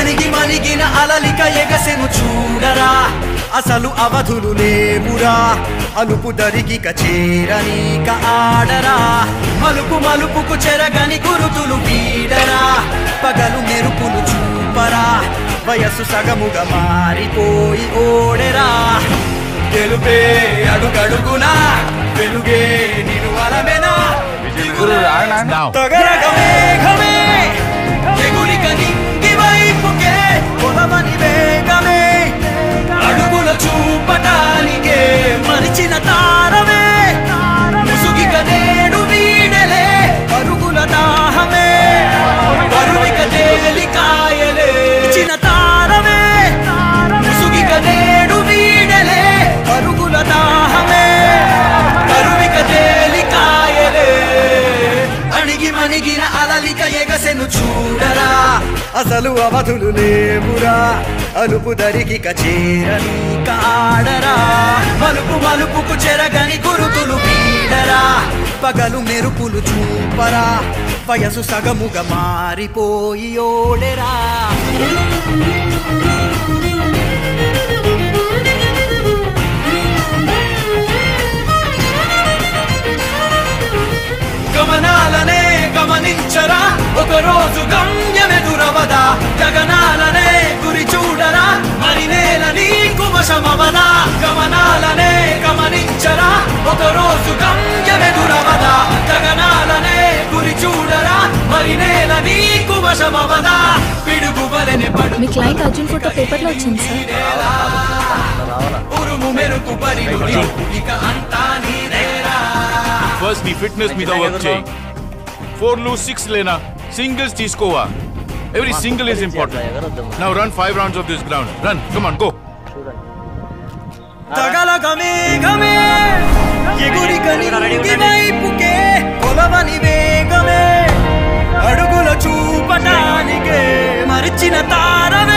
అణిగి మణిగిన అలలిక ఎగసెను చూడరా అసలు అవధులు లేవురా అలుపు దరిగిక చేరనీక ఆడరా మలుపు మలుపుకు చెరగని గురుతులు వీడరా పగలు మెరుపులు చూపరా వయస్సు సగముగా మారిపోయి ఓడెరా గెలుపే అడుగడుగునా వెలుగే నిను అలమెనా Now. తగరగ మేఘమే ఎగురిక నింగి వైపుకే కొలవని వేగమే అడుగుల చూపటానికే మరిచిన తారమే ముసుగిక నేడు వీడలే అరుగుల దాహమే బరువిక తేలికాయలే చిన్న తారమే ముసుగిక నేడు వీడలే అరుగుల దాహమే బరువిక తేలికాయలే అణిగి మణిగిన అలలిక ఎగసెను చూడరా అసలు అవధులు లేవురా అలుపు దరికి కచేరని కాడరా మలుపు మలుపుకు చెరగని గురుతులు వీడరా పగలు మెరుపులు చూపరా వయసు సగముగా మారిపోయి ఓడెరా గమనాలనే గమనించరా ఒక రోజు గమ్యమెదురవదా గగనాలనే గురి చూడరా మరి నేల నీకు వశమవదా గమనాలనే గమనించరా ఒక రోజు గమ్యమెదురవదా గగనాలనే గురి చూడరా మరి నేల నీకు వశమవదా పిడుగు వలెని పడు మీ క్లయింట్ అర్జున్ ఫోటో పేపర్లో వచ్చింది సార్ ఉరుము మెరుపు పరిలుడి ఇక అంతా నీదేరా ఫస్ట్ నీ ఫిట్నెస్ మీద వర్క్ చేయి ఫోర్లు సిక్స్ లేనా సింగిల్స్ తీసుకోవా every single is important now run five rounds of this ground run come on go తగలగమే గమే ఎగురి కనింగి వైపుకే కొలవని వేగమే అడుగుల చూపటానికే మరిచిన తారమే